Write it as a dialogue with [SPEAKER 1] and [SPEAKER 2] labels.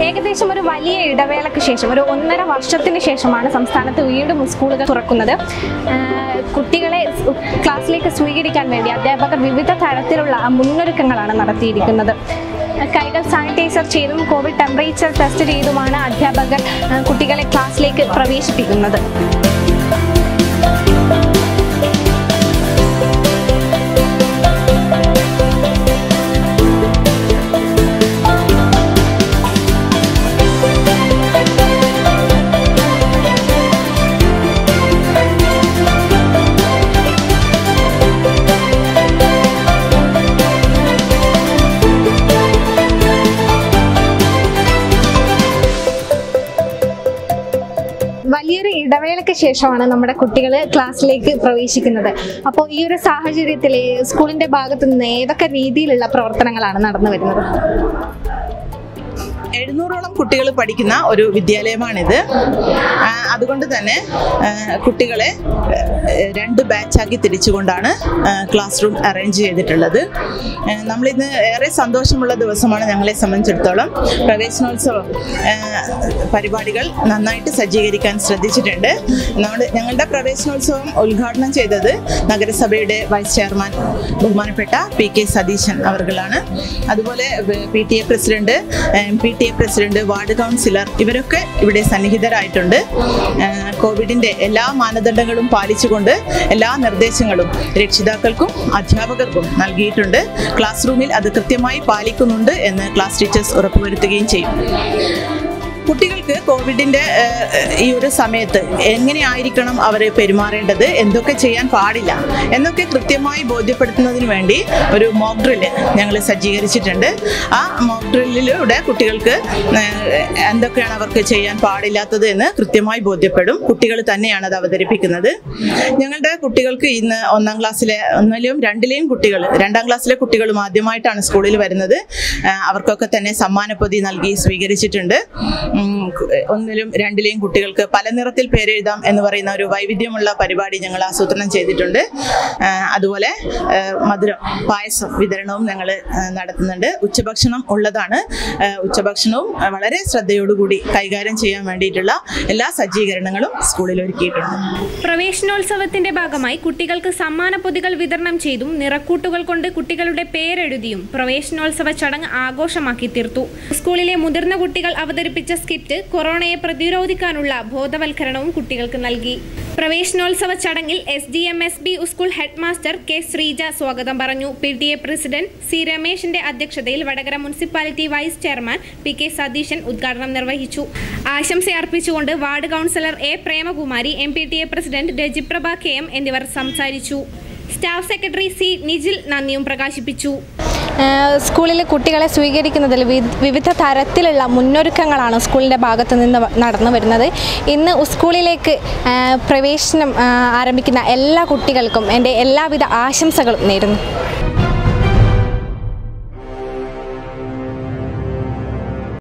[SPEAKER 1] ഏകദേശം ഒരു വലിയ ഇടവേളയ്ക്ക് ശേഷം ഒരു ഒന്നര വർഷത്തിന് ശേഷമാണ് സംസ്ഥാനത്ത് വീണ്ടും സ്കൂളുകൾ തുറക്കുന്നത് ആഹ് കുട്ടികളെ സ് ക്ലാസ്സിലേക്ക് സ്വീകരിക്കാൻ വേണ്ടി അധ്യാപകർ വിവിധ തരത്തിലുള്ള മുന്നൊരുക്കങ്ങളാണ് നടത്തിയിരിക്കുന്നത് കൈകൾ സാനിറ്റൈസർ ചെയ്തും കോവിഡ് ടെമ്പറേച്ചർ ടെസ്റ്റ് ചെയ്തുമാണ് അധ്യാപകർ ആഹ് കുട്ടികളെ ക്ലാസ്സിലേക്ക് പ്രവേശിപ്പിക്കുന്നത് വലിയൊരു ഇടവേളയ്ക്ക് ശേഷമാണ് നമ്മുടെ കുട്ടികൾ ക്ലാസ്സിലേക്ക് പ്രവേശിക്കുന്നത് അപ്പോൾ ഈ ഒരു സാഹചര്യത്തിൽ സ്കൂളിന്റെ ഭാഗത്ത് നിന്ന് ഏതൊക്കെ രീതിയിലുള്ള പ്രവർത്തനങ്ങളാണ് നടന്നു വരുന്നത്
[SPEAKER 2] എഴുന്നൂറോളം കുട്ടികൾ പഠിക്കുന്ന ഒരു വിദ്യാലയമാണിത് ആ, അതുകൊണ്ട് തന്നെ ആ, കുട്ടികളെ ആ, രണ്ട് ബാച്ചാക്കി തിരിച്ചുകൊണ്ടാണ് ആ, ക്ലാസ് റൂം അറേഞ്ച് ചെയ്തിട്ടുള്ളത് ആ, നമ്മളിന്ന് ഏറെ സന്തോഷമുള്ള ദിവസമാണ് ഞങ്ങളെ സംബന്ധിച്ചിടത്തോളം പ്രവേശനോത്സവം ആ, പരിപാടികൾ നന്നായിട്ട് സജ്ജീകരിക്കാൻ ശ്രദ്ധിച്ചിട്ടുണ്ട് നമ്മൾ ഞങ്ങളുടെ പ്രവേശനോത്സവം ഉദ്ഘാടനം ചെയ്തത് നഗരസഭയുടെ വൈസ് ചെയർമാൻ ബഹുമാനപ്പെട്ട പി കെ സതീശൻ അവർകളാണ് അതുപോലെ P T A president M P T A president ward councillor ഇവരൊക്കെ ഇവിടെ സന്നിഹിതരായിട്ടുണ്ട് ഏഹ് കോവിഡിന്റെ എല്ലാ മാനദണ്ഡങ്ങളും പാലിച്ചുകൊണ്ട് എല്ലാ നിർദ്ദേശങ്ങളും രക്ഷിതാക്കൾക്കും അധ്യാപകർക്കും നൽകിയിട്ടുണ്ട് ക്ലാസ് റൂമിൽ അത് കൃത്യമായി പാലിക്കുന്നുണ്ട് എന്ന് ക്ലാസ് ടീച്ചേഴ്സ് ഉറപ്പുവരുത്തുകയും ചെയ്യും കുട്ടികൾക്ക് കോവിഡിന്റെ ഏഹ്, ഈ ഒരു സമയത്ത് എങ്ങനെയായിരിക്കണം അവർ പെരുമാറേണ്ടത് എന്തൊക്കെ ചെയ്യാൻ പാടില്ല എന്നൊക്കെ കൃത്യമായി ബോധ്യപ്പെടുത്തുന്നതിന് വേണ്ടി ഒരു മോക്ക് ഡ്രില്ല് ഞങ്ങൾ സജ്ജീകരിച്ചിട്ടുണ്ട് ആ മോക്ക് ഡ്രില്ലിലൂടെ കുട്ടികൾക്ക് ഏഹ്, എന്തൊക്കെയാണ് അവർക്ക് ചെയ്യാൻ പാടില്ലാത്തത് എന്ന് കൃത്യമായി ബോധ്യപ്പെടും കുട്ടികൾ തന്നെയാണ് അത് അവതരിപ്പിക്കുന്നത് ഞങ്ങളുടെ കുട്ടികൾക്ക് ഇന്ന് ഒന്നാം ക്ലാസ്സിലെ ഒന്നിലെയും രണ്ടിലെയും കുട്ടികൾ രണ്ടാം ക്ലാസ്സിലെ കുട്ടികളും ആദ്യമായിട്ടാണ് സ്കൂളിൽ വരുന്നത് ആ, അവർക്കൊക്കെ തന്നെ സമ്മാനപ്പൊതി നൽകി സ്വീകരിച്ചിട്ടുണ്ട് ഉം, കു- ഒന്നിലും രണ്ടിലെയും കുട്ടികൾക്ക് പല നിറത്തിൽ പേരെഴുതാം എന്ന് പറയുന്ന ഒരു വൈവിധ്യമുള്ള പരിപാടി ഞങ്ങൾ ആസൂത്രണം ചെയ്തിട്ടുണ്ട് ആ, അതുപോലെ ആ, മധുരം പായസം വിതരണവും ഞങ്ങൾ നടത്തുന്നുണ്ട് ഉച്ചഭക്ഷണം ഉള്ളതാണ് ആ, ഉച്ചഭക്ഷണവും ആ, വളരെ ശ്രദ്ധയോടുകൂടി കൈകാര്യം ചെയ്യാൻ വേണ്ടിയിട്ടുള്ള എല്ലാ സജ്ജീകരണങ്ങളും സ്കൂളിൽ ഒരുക്കിയിട്ടുണ്ട്
[SPEAKER 3] പ്രവേശനോത്സവത്തിന്റെ ഭാഗമായി കുട്ടികൾക്ക് സമ്മാന പൊതികൾ വിതരണം ചെയ്തും നിറക്കൂട്ടുകൾ കൊണ്ട് കുട്ടികളുടെ പേരെഴുതിയും പ്രവേശനോത്സവ ചടങ്ങ് ആഘോഷമാക്കി തീർത്തു സ്കൂളിലെ മുതിർന്ന കുട്ടികൾ അവതരിപ്പിച്ച സ്കിറ്റ് കൊറോണയെ പ്രതിരോധിക്കാനുള്ള ബോധവൽക്കരണവും കുട്ടികൾക്ക് നൽകി പ്രവേശനോത്സവ ചടങ്ങിൽ S D M S B school head master K Sreeja സ്വാഗതം പറഞ്ഞു P T A president C രമേശിന്റെ അധ്യക്ഷതയിൽ Vadakara municipality vice chairman P K Satheesan ഉദ്ഘാടനം നിർവഹിച്ചു ആശംസ അർപ്പിച്ചുകൊണ്ട് ward councillor A Premakumari M P T A president Rajiprabha K M എന്നിവർ സംസാരിച്ചു സ്റ്റാഫ് സെക്രട്ടറി സി നിജിൽ നന്ദിയും പ്രകാശിപ്പിച്ചു
[SPEAKER 1] ആഹ് സ്കൂളിലെ കുട്ടികളെ സ്വീകരിക്കുന്നതിൽ വി- വിവിധ തരത്തിലുള്ള മുന്നൊരുക്കങ്ങളാണ് സ്കൂളിൻ്റെ ഭാഗത്ത് നിന്ന് വ- നടന്നു വരുന്നത് ഇന്ന് സ്കൂളിലേക്ക് ആഹ് പ്രവേശനം ആഹ് ആരംഭിക്കുന്ന എല്ലാ കുട്ടികൾക്കും എൻ്റെ എല്ലാവിധ ആശംസകളും നേരുന്നു